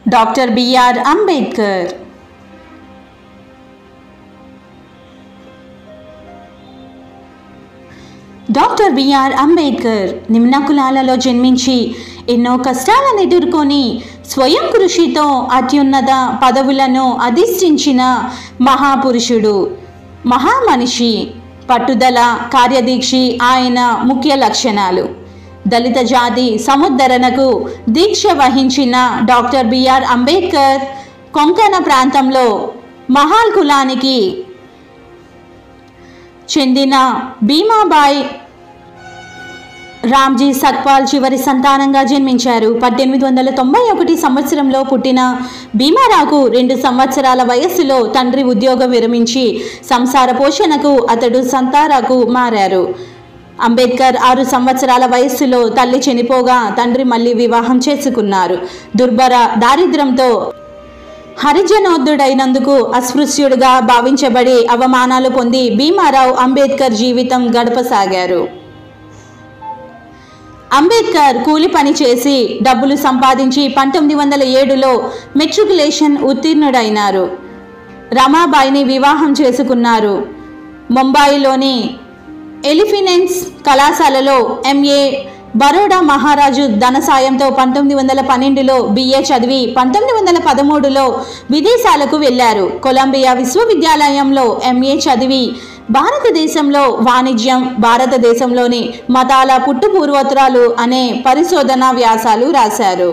doctor B R Ambedkar doctor B R Ambedkar నిమ్న కులాలలో జన్మించి ఎన్నో కష్టాలను ఎదుర్కొని స్వయం కృషితో అత్యున్నత పదవులను అధిష్ఠించిన మహాపురుషుడు మహామనిషి పట్టుదల కార్యదీక్షి ఆయన ముఖ్య లక్షణాలు దళిత జాతి సముద్ధరణకు దీక్ష వహించిన డాక్టర్ బిఆర్ అంబేద్కర్ కొంకణ ప్రాంతంలో మహాల్ కులానికి చెందిన భీమాబాయ్ రామ్జీ సక్పాల్ చివరి సంతానంగా జన్మించారు పద్దెనిమిది వందల తొంభై ఒకటి సంవత్సరంలో పుట్టిన భీమారావుకు రెండు సంవత్సరాల వయస్సులో తండ్రి ఉద్యోగం విరమించి సంసార పోషణకు అతడు సంతారాకు మారారు అంబేద్కర్ ఆరు సంవత్సరాల వయస్సులో తల్లి చనిపోగా తండ్రి మళ్ళీ వివాహం చేసుకున్నారు దుర్భర దారిద్ర్యంతో హరిజనోద్ధుడైనందుకు అస్పృశ్యుడిగా భావించబడి అవమానాలు పొంది భీమారావు అంబేద్కర్ జీవితం గడపసాగారు అంబేద్కర్ కూలి పని చేసి డబ్బులు సంపాదించి పంతొమ్మిది వందల ఏడులో మెట్రికులేషన్ ఉత్తీర్ణుడైనారు రమాబాయిని వివాహం చేసుకున్నారు ముంబాయిలోని ఎలిఫినెన్స్ కళాశాలలో ఎంఏ బరోడా మహారాజు ధన సాయంతో పంతొమ్మిది వందల పన్నెండులో బిఏ చదివి పంతొమ్మిది వందల పదమూడులో విదేశాలకు వెళ్ళారు కొలంబియా విశ్వవిద్యాలయంలో ఎంఏ చదివి భారతదేశంలో వాణిజ్యం భారతదేశంలోని మతాల పుట్టుపూర్వోత్తరాలు అనే పరిశోధన వ్యాసాలు రాశారు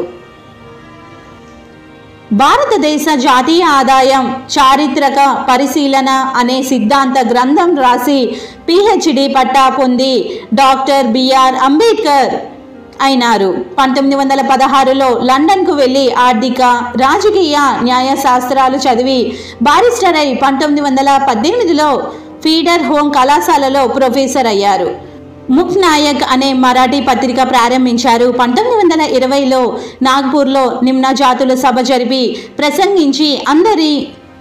భారతదేశ జాతీయ ఆదాయం చారిత్రక పరిశీలన అనే సిద్ధాంత గ్రంథం రాసి పిహెచ్డి పట్టా పొంది డాక్టర్ బిఆర్ అంబేద్కర్ అయినారు పంతొమ్మిది వందల పదహారులో లండన్కు వెళ్ళి ఆర్థిక రాజకీయ న్యాయశాస్త్రాలు చదివి బారిస్టర్ అయి పంతొమ్మిది వందల పద్దెనిమిదిలో ఫీడర్ హోమ్ కళాశాలలో ప్రొఫెసర్ అయ్యారు ముక్ నాయక్ అనే మరాఠీ పత్రిక ప్రారంభించారు పంతొమ్మిది వందల ఇరవైలో నాగ్పూర్లో నిమ్న జాతుల సభ జరిపి ప్రసంగించి అందరి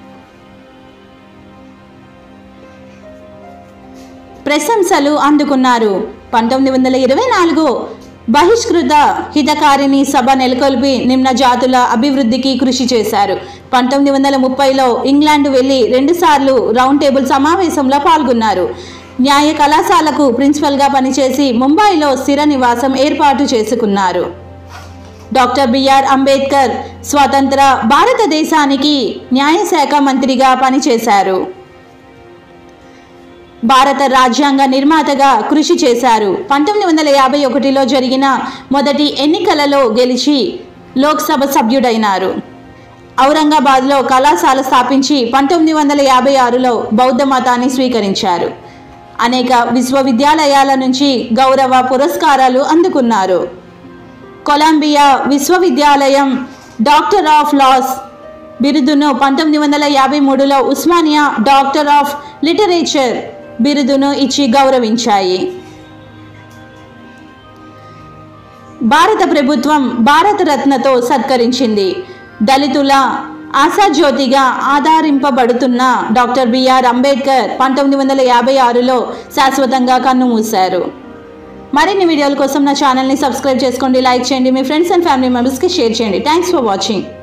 ప్రశంసలు అందుకున్నారు పంతొమ్మిది వందల ఇరవై నాలుగు బహిష్కృత హితకారిణి సభ నెలకొల్పి నిమ్న జాతుల అభివృద్ధికి కృషి చేశారు పంతొమ్మిది వందల ముప్పైలో ఇంగ్లాండ్ వెళ్ళి రెండుసార్లు రౌండ్ టేబుల్ సమావేశంలో పాల్గొన్నారు న్యాయ కళాశాలకు ప్రిన్సిపల్గా పనిచేసి ముంబైలో స్థిర నివాసం ఏర్పాటు చేసుకున్నారు డాక్టర్ బిఆర్ అంబేద్కర్ స్వతంత్ర భారతదేశానికి న్యాయశాఖ మంత్రిగా పనిచేశారు భారత రాజ్యాంగ నిర్మాతగా కృషి చేశారు పంతొమ్మిది వందల యాభై ఒకటిలో జరిగిన మొదటి ఎన్నికలలో గెలిచి లోక్సభ సభ్యుడైనారు ఔరంగాబాద్లో కళాశాల స్థాపించి పంతొమ్మిది వందల యాభై ఆరులో బౌద్ధ మతాన్ని స్వీకరించారు అనేక విశ్వవిద్యాలయాల నుంచి గౌరవ పురస్కారాలు అందుకున్నారు కొలంబియా విశ్వవిద్యాలయం డాక్టర్ ఆఫ్ లాస్ బిరుదును పంతొమ్మిది వందల యాభై మూడులో ఉస్మానియా డాక్టర్ ఆఫ్ లిటరేచర్ బిరుదును ఇచ్చి గౌరవించాయి భారత ప్రభుత్వం భారతరత్నతో సత్కరించింది దళితుల ఆశాజ్యోతిగా ఆధారింపబడుతున్న డాక్టర్ బిఆర్ అంబేద్కర్ పంతొమ్మిది వందల యాభై ఆరులో శాశ్వతంగా కన్నుమూశారు మరిన్ని వీడియోల కోసం నా ఛానల్ని సబ్స్క్రైబ్ చేసుకోండి లైక్ చేయండి మీ ఫ్రెండ్స్ అండ్ ఫ్యామిలీ మెంబర్స్కి షేర్ చేయండి థ్యాంక్స్ ఫర్ వాచింగ్